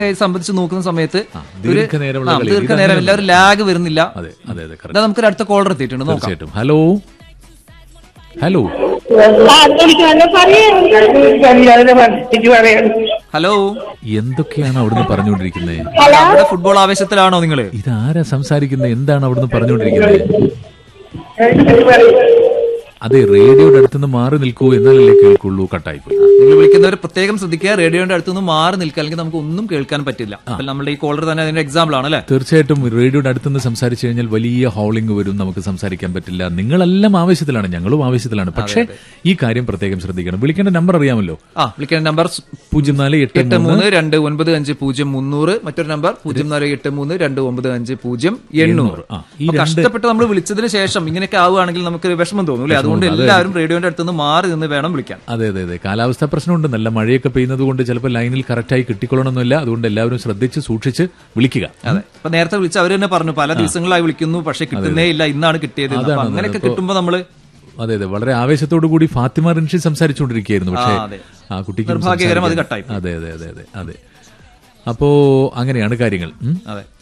സംബന്ധിച്ച് നോക്കുന്ന സമയത്ത് ഒരു ദീർഘനേരമുള്ള ആ, കളി. ദീർഘനേരം ഇല്ല ഒരു ലാഗ് വരുന്നില്ല അതെ അതെ അതെ correct. ഇതാ നമുക്കൊരു അടുത്ത കോളർ എത്തിയിട്ടുണ്ട് നോക്കാം തീർച്ചയായിട്ടും ഹലോ ഹലോ ഹലോ എന്തൊക്കെയാണ് അവിടുന്ന് പറഞ്ഞുകൊണ്ടിരിക്കുന്നത് നമ്മുടെ ഫുട്ബോൾ ആവേശത്തിലാണോ നിങ്ങള് ഇതാരാ സംസാരിക്കുന്നത് എന്താണ് അവിടുന്ന് പറഞ്ഞുകൊണ്ടിരിക്കുന്നത് അതെ റേഡിയോയുടെ അടുത്തുനിന്ന് മാറി നിൽക്കൂ എന്നാലല്ലേ കേൾക്കുള്ളൂ കട്ടായിപ്പോയി നിങ്ങൾ വിളിക്കുന്നവർ പ്രത്യേകം ശ്രദ്ധിക്കുക റേഡിയോയുടെ അടുത്തുനിന്ന് മാറി നിൽക്കുക അല്ലെങ്കിൽ നമുക്ക് ഒന്നും കേൾക്കാൻ പറ്റില്ല അപ്പൊ നമ്മുടെ ഈ കോളർ തന്നെ അതിന്റെ എക്സാമ്പിൾ ആണ് അല്ലെ തീർച്ചയായിട്ടും റേഡിയോയുടെ അടുത്തുനിന്ന് സംസാരിച്ചു കഴിഞ്ഞാൽ വലിയ ഹൗളിംഗ് വരും നമുക്ക് സംസാരിക്കാൻ പറ്റില്ല നിങ്ങളെല്ലാം ആവശ്യത്തിലാണ് ഞങ്ങളും ആവശ്യത്തിലാണ് പക്ഷേ ഈ കാര്യം പ്രത്യേകം ശ്രദ്ധിക്കണം വിളിക്കേണ്ട നമ്പർ അറിയാമല്ലോ ആ വിളിക്കുന്ന നമ്പർ പൂജ്യം നാല് എട്ട് എട്ട് മൂന്ന് രണ്ട് ഒൻപത് അഞ്ച് പൂജ്യം മുന്നൂറ് മറ്റൊരു നമ്പർ പൂജ്യം നാല് എട്ട് മൂന്ന് രണ്ട് ഒമ്പത് അഞ്ച് പൂജ്യം എണ്ണൂറ് ആ, ഈ അപ്പൊ കഷ്ടപ്പെട്ട് നമ്മൾ വിളിച്ചതിന് ശേഷം ഇങ്ങനെയൊക്കെ ആവുകയാണെങ്കിൽ നമുക്ക് വിഷമം തോന്നും അല്ലേ അതുകൊണ്ട് എല്ലാവരും റേഡിയോന്റെ അടുത്തുനിന്ന് മാറി നിന്ന് വേണം വിളിക്കാൻ അതെ അതെ അതെ കാലാവസ്ഥാ പ്രശ്നമുണ്ട് നല്ല മഴയൊക്കെ പെയ്യുന്നത് കൊണ്ട് ചിലപ്പോൾ ലൈനിൽ കറക്റ്റായി കിട്ടിക്കൊള്ളണമെന്നില്ല അതുകൊണ്ട് എല്ലാവരും ശ്രദ്ധിച്ച് സൂക്ഷിച്ച് വിളിക്കുക അതെ അപ്പൊ നേരത്തെ വിളിച്ച അവർ തന്നെ പറഞ്ഞു പല ദിവസങ്ങളായി വിളിക്കുന്നു പക്ഷെ കിട്ടുന്നേ ഇല്ല ഇന്നാണ് കിട്ടിയത് എന്ന്. അപ്പൊ അങ്ങനെയൊക്കെ കിട്ടുമ്പോ നമ്മള് അതെ അതെ വളരെ ആവേശത്തോടു കൂടി ഫാത്തിമ റിൻഷി സംസാരിച്ചുകൊണ്ടിരിക്കുകയായിരുന്നു പക്ഷേ ആ, അതെ. ആ കുട്ടിക്ക് നിർഭാഗ്യകരം അത് സംസാരിക്കാൻ- കട്ടായി. അതെ അതെ അതെ അതെ അതെ അപ്പോ അങ്ങനെയാണ് കാര്യങ്ങൾ ഉം. അതെ